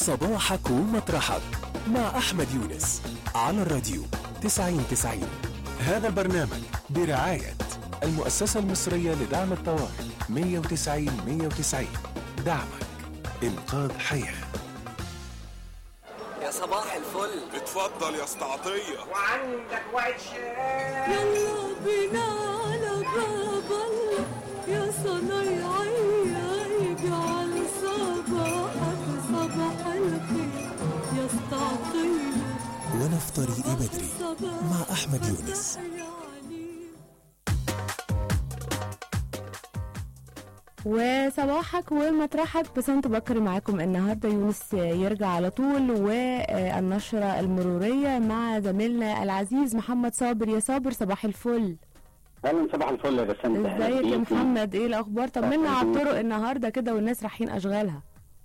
صباحك ومطرحك مع أحمد يونس على الراديو 9090 هذا البرنامج برعاية المؤسسة المصرية لدعم الطوارئ 190 190 دعمك إنقاذ حياة يا صباح الفل اتفضل يا استعطية وعندك وعد شاب يلا بينا على باب الله يا صنايعي اجعل صباحك صباح الخير يا استعطية وأنا في طريقي بدري مع أحمد يونس وصباحك ومطرحك بسنت بكر معاكم النهارده يونس يرجع على طول والنشره المروريه مع زميلنا العزيز محمد صابر يا صابر صباح الفل اهلا صباح الفل يا بسنت أهلا ازيك يا بيكي. محمد ايه الاخبار طمنا على بيكي. الطرق النهارده كده والناس رايحين اشغالها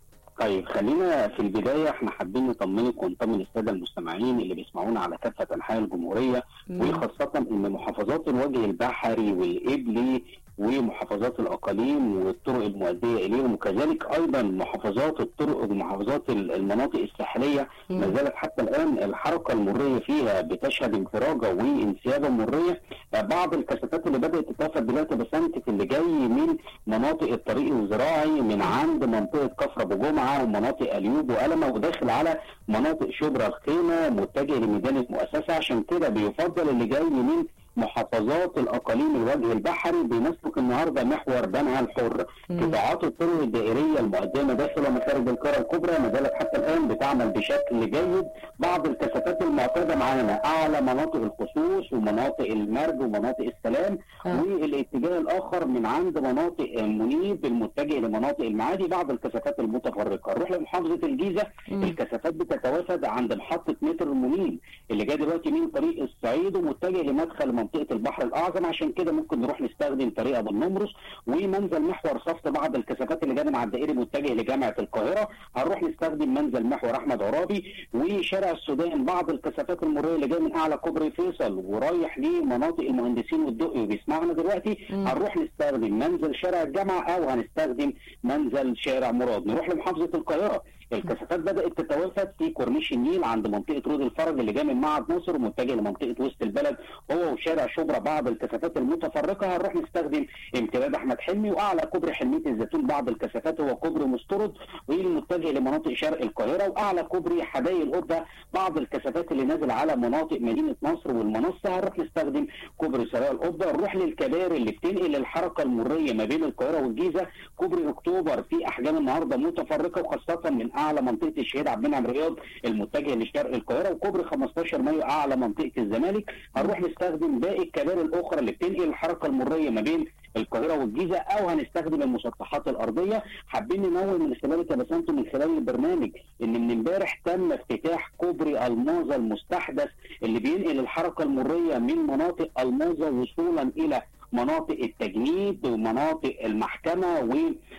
طيب خلينا في البدايه احنا حابين نطمنك ونطمن الساده المستمعين اللي بيسمعونا على كافه انحاء الجمهوريه مم. وخاصه ان محافظات الوجه البحري والابلي ومحافظات الاقاليم والطرق المؤديه اليهم وكذلك ايضا محافظات الطرق ومحافظات ال- المناطق الساحليه ما مم. زالت حتى الان الحركه المريه فيها بتشهد انفراجه وانسيابه مريه آه، بعض الكثافات اللي بدات تتوافد دلوقتي بسنتك اللي جاي من مناطق الطريق الزراعي من عند منطقه كفر ابو جمعه ومناطق اليوب وقلمه وداخل على مناطق شبرا الخيمه متجه لميدان المؤسسه عشان كده بيفضل اللي جاي من محافظات الاقاليم الوجه البحري بنسلك النهارده محور بنها الحر مم. قطاعات الطرق الدائريه المقدمه داخل ومخارج القاره الكبرى ما زالت حتى الان بتعمل بشكل جيد بعض الكثافات المعتاده معانا اعلى مناطق الخصوص ومناطق المرج ومناطق السلام آه. والاتجاه الاخر من عند مناطق منيب المتجه لمناطق المعادي بعض الكثافات المتفرقه نروح لمحافظه الجيزه مم. الكثافات بتتوافد عند محطه متر المنيب اللي جاي دلوقتي من طريق الصعيد ومتجه لمدخل منطقه البحر الاعظم عشان كده ممكن نروح نستخدم طريق ابو النمرس ومنزل محور صفت بعض الكثافات اللي جايه من على الدائري متجه لجامعه القاهره هنروح نستخدم منزل محور احمد عرابي وشارع السودان بعض الكثافات المروريه اللي جايه من اعلى كوبري فيصل ورايح لمناطق المهندسين والدقي وبيسمعنا دلوقتي مم. هنروح نستخدم منزل شارع الجامعه او هنستخدم منزل شارع مراد نروح لمحافظه القاهره الكثافات بدات تتوافد في كورنيش النيل عند منطقه رود الفرج اللي جاي من معهد ناصر ومتجه لمنطقه وسط البلد هو وشارع شبرا بعض الكثافات المتفرقه هنروح نستخدم امتداد احمد حلمي واعلى كوبري حلميه الزيتون بعض الكثافات هو كوبري مسترد والمتجه لمناطق شرق القاهره واعلى كوبري حدائق القبه بعض الكثافات اللي نازل على مناطق مدينه نصر والمنصه هنروح نستخدم كوبري سرايا القبه نروح للكباري اللي بتنقل الحركه المريه ما بين القاهره والجيزه كوبري اكتوبر في احجام النهارده متفرقه وخاصه من اعلى منطقه الشهيد عبد المنعم رياض المتجه لشرق القاهره وكوبري 15 مايو اعلى منطقه الزمالك هنروح نستخدم باقي الكباري الاخرى اللي بتنقل الحركه المريه ما بين القاهره والجيزه او هنستخدم المسطحات الارضيه حابين ننوه من خلال كبسنت من خلال البرنامج ان من امبارح تم افتتاح كوبري الماظه المستحدث اللي بينقل الحركه المريه من مناطق الماظه وصولا الى مناطق التجنيد ومناطق المحكمه